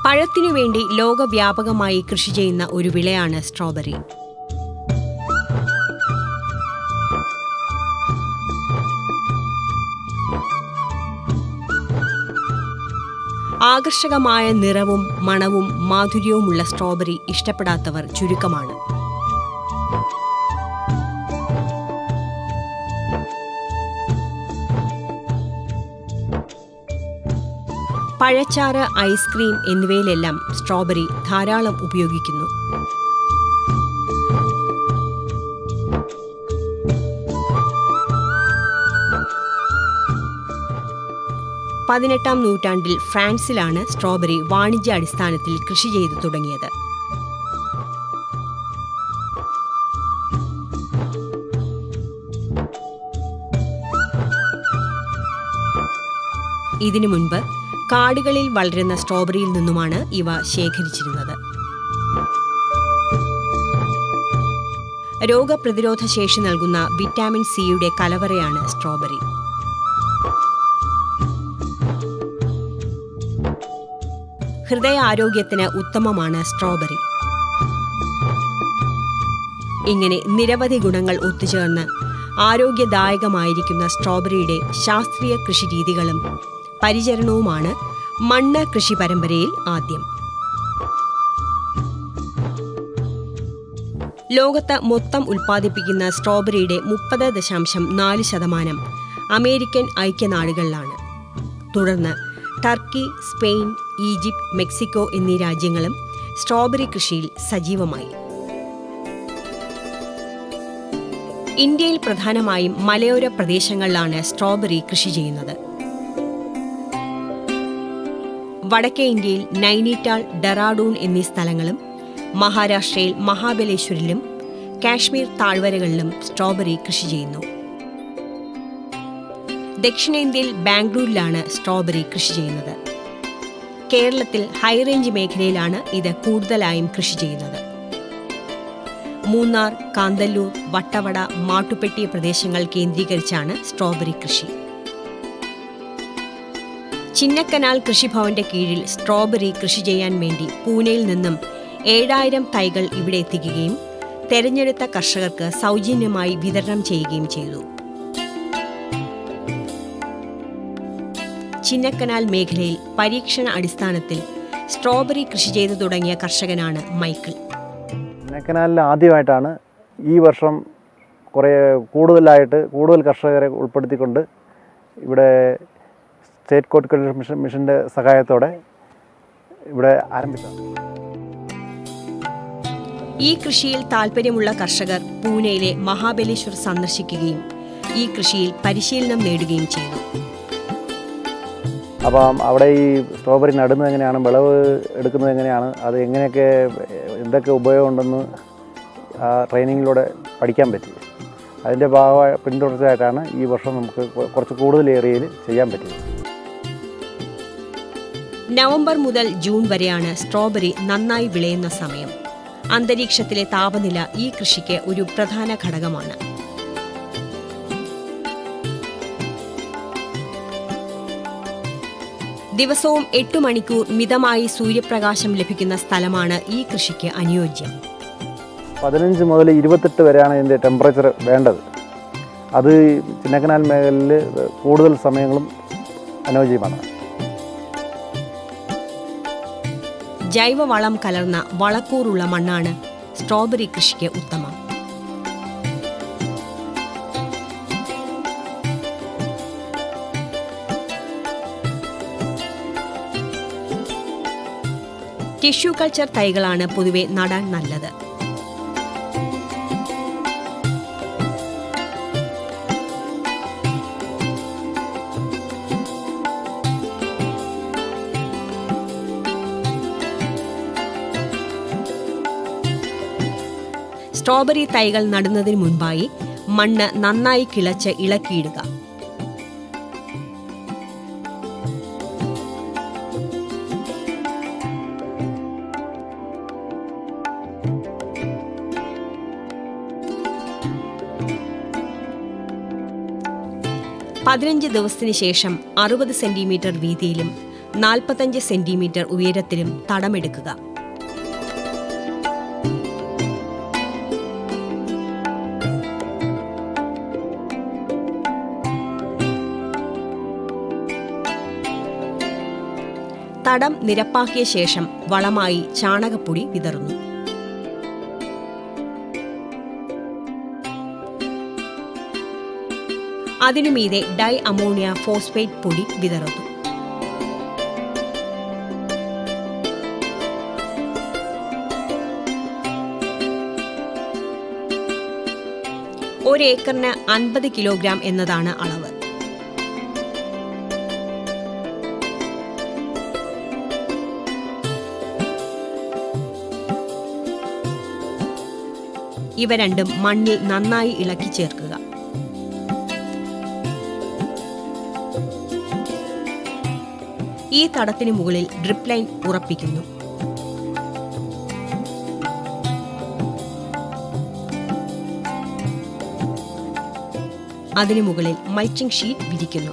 പഴത്തിനു വേണ്ടി ലോകവ്യാപകമായി കൃഷി ചെയ്യുന്ന ഒരു വിളയാണ് സ്ട്രോബെറി ആകർഷകമായ നിറവും മണവും മാധുര്യവുമുള്ള സ്ട്രോബെറി ഇഷ്ടപ്പെടാത്തവർ ചുരുക്കമാണ് പഴച്ചാറ് ഐസ്ക്രീം എന്നിവയിലെല്ലാം സ്ട്രോബെറി ധാരാളം ഉപയോഗിക്കുന്നു പതിനെട്ടാം നൂറ്റാണ്ടിൽ ഫ്രാൻസിലാണ് സ്ട്രോബെറി വാണിജ്യ അടിസ്ഥാനത്തിൽ കൃഷി ചെയ്തു തുടങ്ങിയത് ഇതിനു മുൻപ് കാടുകളിൽ വളരുന്ന സ്ട്രോബെറിയിൽ നിന്നുമാണ് ഇവ ശേഖരിച്ചിരുന്നത് രോഗപ്രതിരോധ ശേഷി നൽകുന്ന വിറ്റാമിൻ സിയുടെ കലവറയാണ് സ്ട്രോബെറി ഹൃദയാരോഗ്യത്തിന് ഉത്തമമാണ് സ്ട്രോബെറി ഇങ്ങനെ നിരവധി ഗുണങ്ങൾ ഒത്തുചേർന്ന് ആരോഗ്യദായകമായിരിക്കുന്ന സ്ട്രോബെറിയുടെ ശാസ്ത്രീയ കൃഷിരീതികളും പരിചരണവുമാണ് മണ്ണ് കൃഷി പരമ്പരയിൽ ആദ്യം ലോകത്ത് മൊത്തം ഉൽപ്പാദിപ്പിക്കുന്ന സ്ട്രോബെറിയുടെ മുപ്പത് ദശാംശം നാല് ശതമാനം അമേരിക്കൻ ഐക്യനാടുകളിലാണ് തുടർന്ന് ടർക്കി സ്പെയിൻ ഈജിപ്ത് മെക്സിക്കോ എന്നീ രാജ്യങ്ങളും സ്ട്രോബെറി കൃഷിയിൽ സജീവമായി ഇന്ത്യയിൽ പ്രധാനമായും മലയോര പ്രദേശങ്ങളിലാണ് സ്ട്രോബെറി കൃഷി ചെയ്യുന്നത് വടക്കേ ഇന്ത്യയിൽ നൈനിറ്റാൾ ഡെറാഡൂൺ എന്നീ സ്ഥലങ്ങളും മഹാരാഷ്ട്രയിൽ മഹാബലേശ്വരിലും കാശ്മീർ താഴ്വരകളിലും സ്ട്രോബെറി കൃഷി ചെയ്യുന്നു ദക്ഷിണേന്ത്യയിൽ ബാംഗ്ലൂരിലാണ് സ്ട്രോബെറി കൃഷി ചെയ്യുന്നത് കേരളത്തിൽ ഹൈറേഞ്ച് മേഖലയിലാണ് ഇത് കൂടുതലായും കൃഷി ചെയ്യുന്നത് മൂന്നാർ കാന്തല്ലൂർ വട്ടവട മാട്ടുപ്പെട്ടി പ്രദേശങ്ങൾ കേന്ദ്രീകരിച്ചാണ് സ്ട്രോബെറി കൃഷി ചിന്നക്കനാൽ കൃഷിഭവന്റെ കീഴിൽ സ്ട്രോബെറി കൃഷി ചെയ്യാൻ വേണ്ടി പൂനെയിൽ നിന്നും ഏഴായിരം തൈകൾ ഇവിടെ എത്തിക്കുകയും തെരഞ്ഞെടുത്ത കർഷകർക്ക് സൗജന്യമായി വിതരണം ചെയ്യുകയും ചെയ്തു ചിന്നക്കനാൽ മേഖലയിൽ പരീക്ഷണ അടിസ്ഥാനത്തിൽ സ്ട്രോബെറി കൃഷി ചെയ്തു തുടങ്ങിയ കർഷകനാണ് മൈക്കിൾ ചിന്നക്കനാലിൽ ആദ്യമായിട്ടാണ് ഈ വർഷം കുറേ കൂടുതലായിട്ട് കൂടുതൽ കർഷകരെ ഉൾപ്പെടുത്തിക്കൊണ്ട് ഇവിടെ സ്റ്റേറ്റ് കോർട്ടിക്കൾച്ചർ മിഷൻ മിഷൻ്റെ സഹായത്തോടെ ഇവിടെ ആരംഭിച്ചത് ഈ കൃഷിയിൽ താൽപ്പര്യമുള്ള കർഷകർ പൂനെയിലെ മഹാബലേശ്വർ സന്ദർശിക്കുകയും ഈ കൃഷിയിൽ പരിശീലനം നേടുകയും ചെയ്തു അപ്പം അവിടെ ഈ സ്ട്രോബെറി നടുന്നത് എങ്ങനെയാണ് വിളവ് എടുക്കുന്നത് എങ്ങനെയാണ് അത് എങ്ങനെയൊക്കെ എന്തൊക്കെ ഉപയോഗമുണ്ടെന്ന് ആ ട്രെയിനിങ്ങിലൂടെ പഠിക്കാൻ പറ്റി അതിൻ്റെ ഭാഗമായ പിന്തുടർച്ചയായിട്ടാണ് ഈ വർഷം നമുക്ക് കൊ- കുറച്ച് കൂടുതൽ ഏരിയയിൽ ചെയ്യാൻ പറ്റിയത് നവംബർ മുതൽ ജൂൺ വരെയാണ് സ്ട്രോബെറി നന്നായി വിളയുന്ന സമയം അന്തരീക്ഷത്തിലെ താപനില ഈ കൃഷിക്ക് ഒരു പ്രധാന ഘടകമാണ് ദിവസവും എട്ട് മണിക്കൂർ മിതമായി സൂര്യപ്രകാശം ലഭിക്കുന്ന സ്ഥലമാണ് ഈ കൃഷിക്ക് അനുയോജ്യം പതിനഞ്ച് മുതൽ ഇരുപത്തെട്ട് വരെയാണ് ഇതിൻ്റെ ടെമ്പറേച്ചർ വേണ്ടത് അത് ചിന്നക്കനാൽ മേഖലയിൽ കൂടുതൽ സമയങ്ങളും അനുയോജ്യമാണ് ജൈവവളം കലർന്ന വളക്കൂറുള്ള മണ്ണാണ് സ്ട്രോബെറി കൃഷിക്ക് ഉത്തമം ടിഷ്യൂ കൾച്ചർ തൈകളാണ് പൊതുവെ നടാൻ നല്ലത് സ്ട്രോബെറി തൈകൾ നടുന്നതിന് മുൻപായി മണ്ണ് നന്നായി കിളച്ച് ഇളക്കിയിടുക പതിനഞ്ച് ദിവസത്തിന് ശേഷം അറുപത് സെന്റിമീറ്റർ വീതിയിലും നാൽപ്പത്തഞ്ച് സെന്റിമീറ്റർ ഉയരത്തിലും തടമെടുക്കുക തടം നിരപ്പാക്കിയ ശേഷം വളമായി ചാണകപ്പൊടി വിതറുന്നു അതിനുമീതെ ഡൈ അമോണിയ ഫോസ്ഫേറ്റ് പൊടി വിതറുന്നു ഒരേക്കറിന് അൻപത് കിലോഗ്രാം എന്നതാണ് അളവ് ഇവ രണ്ടും മണ്ണിൽ നന്നായി ഇളക്കി ചേർക്കുക ഈ തടത്തിന് മുകളിൽ ഡ്രിപ്പ് ലൈൻ ഉറപ്പിക്കുന്നു അതിനു മുകളിൽ മൾച്ചിങ് ഷീറ്റ് വിരിക്കുന്നു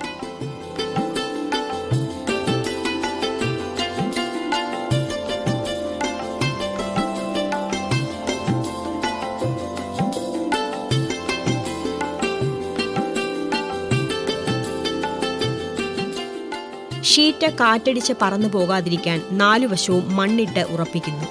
ഷീറ്റ് കാറ്റടിച്ച് പറന്നു പോകാതിരിക്കാൻ നാലു വശവും മണ്ണിട്ട് ഉറപ്പിക്കുന്നു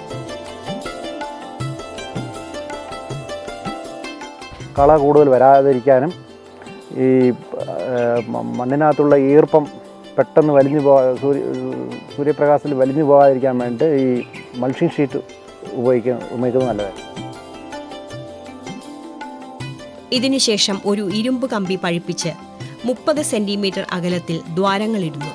കള കൂടുതൽ വരാതിരിക്കാനും ഈ ആ, മ- മണ്ണിനകത്തുള്ള ഈർപ്പം പെട്ടെന്ന് വലിഞ്ഞു പോ സൂര്യ സൂര്യപ്രകാശത്തിൽ വലിഞ്ഞു പോകാതിരിക്കാൻ വേണ്ടിയിട്ട് ഈ മൾഷിംഗ് ഷീറ്റ് ഉപയോഗിക്കുക ഉപയോഗിക്കുന്നത് നല്ലതാണ് ഇതിനുശേഷം ഒരു ഇരുമ്പ് കമ്പി പഴിപ്പിച്ച് മുപ്പത് സെന്റിമീറ്റർ അകലത്തിൽ ദ്വാരങ്ങളിടുന്നു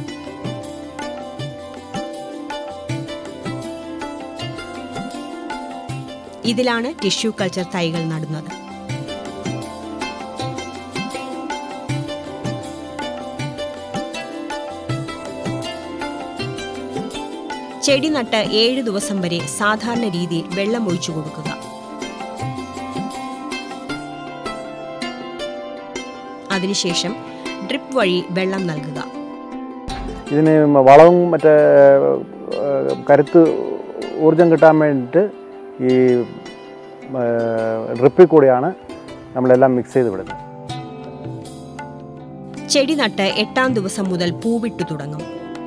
ഇതിലാണ് ടിഷ്യൂ കൾച്ചർ തൈകൾ നടുന്നത് ചെടി നട്ട് ഏഴ് ദിവസം വരെ സാധാരണ രീതിയിൽ വെള്ളം ഒഴിച്ചു കൊടുക്കുക അതിനുശേഷം ഡ്രിപ്പ് വഴി വെള്ളം നൽകുക ഇതിന് വളവും മറ്റേ ആ, കരുത്ത് ഊർജം കിട്ടാൻ വേണ്ടിയിട്ട് ഈ ഡ്രിപ്പിൽ കൂടിയാണ് നമ്മളെല്ലാം മിക്സ് ചെയ്ത് വിടുന്നത് ചെടി നട്ട് എട്ടാം ദിവസം മുതൽ പൂവിട്ടു തുടങ്ങും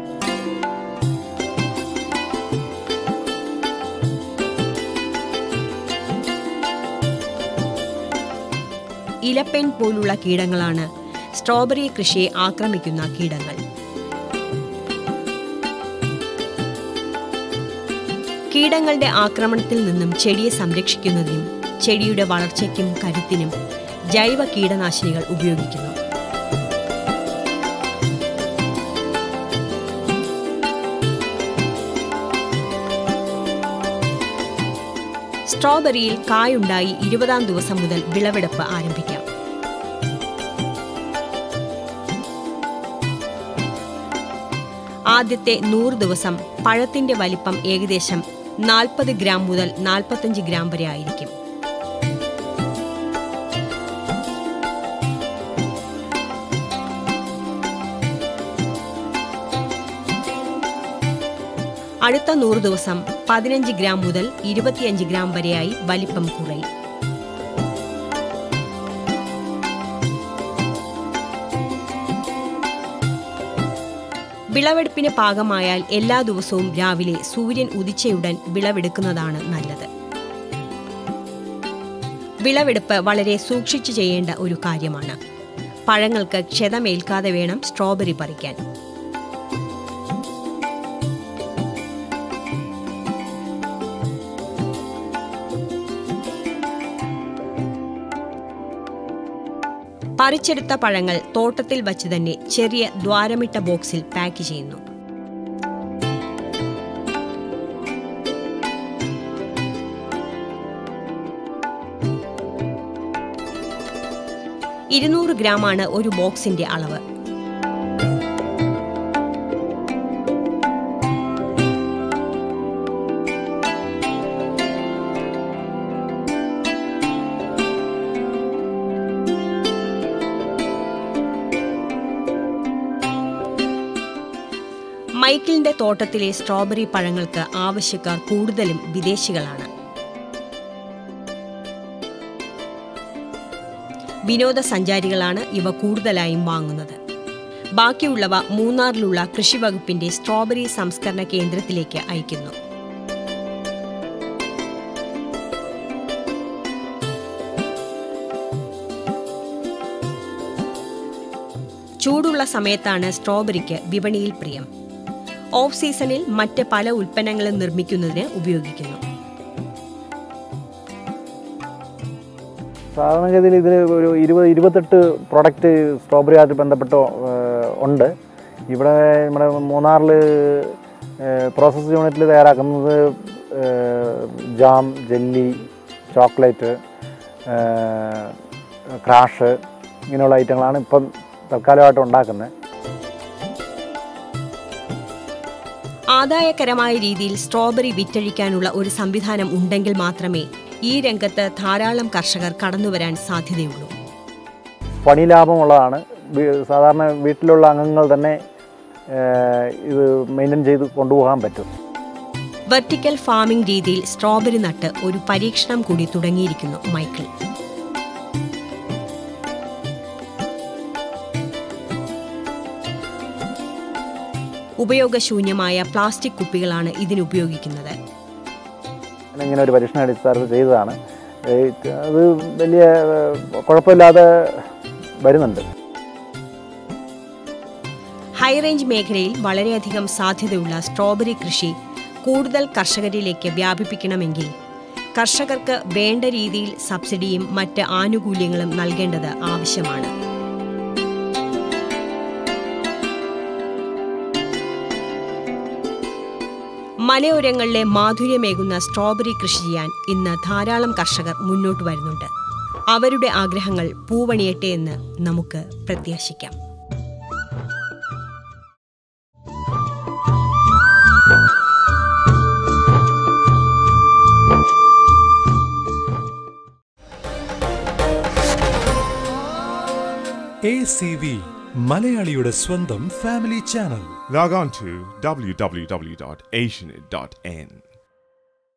ഇലപ്പെൻ പോലുള്ള കീടങ്ങളാണ് സ്ട്രോബെറി കൃഷിയെ ആക്രമിക്കുന്ന കീടങ്ങൾ കീടങ്ങളുടെ ആക്രമണത്തിൽ നിന്നും ചെടിയെ സംരക്ഷിക്കുന്നതിനും ചെടിയുടെ വളർച്ചയ്ക്കും കരുത്തിനും ജൈവ കീടനാശിനികൾ ഉപയോഗിക്കുന്നു സ്ട്രോബെറിയിൽ കായുണ്ടായി ഇരുപതാം ദിവസം മുതൽ വിളവെടുപ്പ് ആരംഭിക്കാം ആദ്യത്തെ നൂറ് ദിവസം പഴത്തിന്റെ വലിപ്പം ഏകദേശം നാൽപ്പത് ഗ്രാം മുതൽ നാൽപ്പത്തഞ്ച് ഗ്രാം വരെ ആയിരിക്കും അടുത്ത നൂറ് ദിവസം പതിനഞ്ച് ഗ്രാം മുതൽ ഇരുപത്തിയഞ്ച് ഗ്രാം വരെയായി വലിപ്പം കുറയും വിളവെടുപ്പിന് പാകമായാൽ എല്ലാ ദിവസവും രാവിലെ സൂര്യൻ ഉദിച്ചയുടൻ വിളവെടുക്കുന്നതാണ് നല്ലത് വിളവെടുപ്പ് വളരെ സൂക്ഷിച്ചു ചെയ്യേണ്ട ഒരു കാര്യമാണ് പഴങ്ങൾക്ക് ക്ഷതമേൽക്കാതെ വേണം സ്ട്രോബെറി പറിക്കാൻ പറിച്ചെടുത്ത പഴങ്ങൾ തോട്ടത്തിൽ വച്ച് തന്നെ ചെറിയ ദ്വാരമിട്ട ബോക്സിൽ പാക്ക് ചെയ്യുന്നു ഇരുന്നൂറ് ഗ്രാമാണ് ഒരു ബോക്സിന്റെ അളവ് മൈക്കിളിന്റെ തോട്ടത്തിലെ സ്ട്രോബെറി പഴങ്ങൾക്ക് ആവശ്യക്കാർ കൂടുതലും വിദേശികളാണ് വിനോദസഞ്ചാരികളാണ് ഇവ കൂടുതലായും വാങ്ങുന്നത് ബാക്കിയുള്ളവ മൂന്നാറിലുള്ള കൃഷിവകുപ്പിന്റെ സ്ട്രോബെറി സംസ്കരണ കേന്ദ്രത്തിലേക്ക് അയക്കുന്നു ചൂടുള്ള സമയത്താണ് സ്ട്രോബെറിക്ക് വിപണിയിൽ പ്രിയം ഓഫ് സീസണിൽ മറ്റ് പല ഉൽപ്പന്നങ്ങളും നിർമ്മിക്കുന്നതിന് ഉപയോഗിക്കുന്നു സാധാരണഗതിയിൽ ഇതിൽ ഒരു ഇരുപത് ഇരുപത്തെട്ട് പ്രൊഡക്റ്റ് സ്ട്രോബെറിയായിട്ട് ബന്ധപ്പെട്ട് ഏഹ്, ഉണ്ട് ഇവിടെ നമ്മുടെ മൂന്നാറിൽ പ്രോസസ് യൂണിറ്റിൽ തയ്യാറാക്കുന്നത് ഏഹ്, ജാം ജെല്ലി ചോക്ലേറ്റ് ഏഹ്, ക്രാഷ് ഇങ്ങനെയുള്ള ഐറ്റങ്ങളാണ് ഇപ്പം തൽക്കാലമായിട്ട് ഉണ്ടാക്കുന്നത് ആദായകരമായ രീതിയിൽ സ്ട്രോബെറി വിറ്റഴിക്കാനുള്ള ഒരു സംവിധാനം ഉണ്ടെങ്കിൽ മാത്രമേ ഈ രംഗത്ത് ധാരാളം കർഷകർ കടന്നുവരാൻ സാധ്യതയുള്ളൂ പണി ലാഭമുള്ളതാണ് വീ- സാധാരണ വീട്ടിലുള്ള അംഗങ്ങൾ തന്നെ ഏഹ്, ഇത് മെയിൻറ്റെയിൻ ചെയ്ത് കൊണ്ടുപോകാൻ പറ്റും വെർട്ടിക്കൽ ഫാമിംഗ് രീതിയിൽ സ്ട്രോബെറി നട്ട് ഒരു പരീക്ഷണം കൂടി തുടങ്ങിയിരിക്കുന്നു മൈക്കിൾ ഉപയോഗശൂന്യമായ പ്ലാസ്റ്റിക് കുപ്പികളാണ് ഇതിനുപയോഗിക്കുന്നത് ഇങ്ങനെ ഒരു പരീക്ഷണ അടിസ്ഥാനത്തിൽ ചെയ്തതാണ് ഏഹ്, അത് വലിയ ഏഹ്, കുഴപ്പമില്ലാതെ വരുന്നുണ്ട് ഹൈറേഞ്ച് മേഖലയിൽ വളരെയധികം സാധ്യതയുള്ള സ്ട്രോബെറി കൃഷി കൂടുതൽ കർഷകരിലേക്ക് വ്യാപിപ്പിക്കണമെങ്കിൽ കർഷകർക്ക് വേണ്ട രീതിയിൽ സബ്സിഡിയും മറ്റ് ആനുകൂല്യങ്ങളും നൽകേണ്ടത് ആവശ്യമാണ് മലയോരങ്ങളിലെ മാധുര്യമേകുന്ന സ്ട്രോബെറി കൃഷി ചെയ്യാൻ ഇന്ന് ധാരാളം കർഷകർ മുന്നോട്ട് വരുന്നുണ്ട് അവരുടെ ആഗ്രഹങ്ങൾ പൂവണിയട്ടെ എന്ന് നമുക്ക് പ്രത്യാശിക്കാം എ സി വി മലയാളിയുടെ സ്വന്തം family channel Log on to www.asianit.n.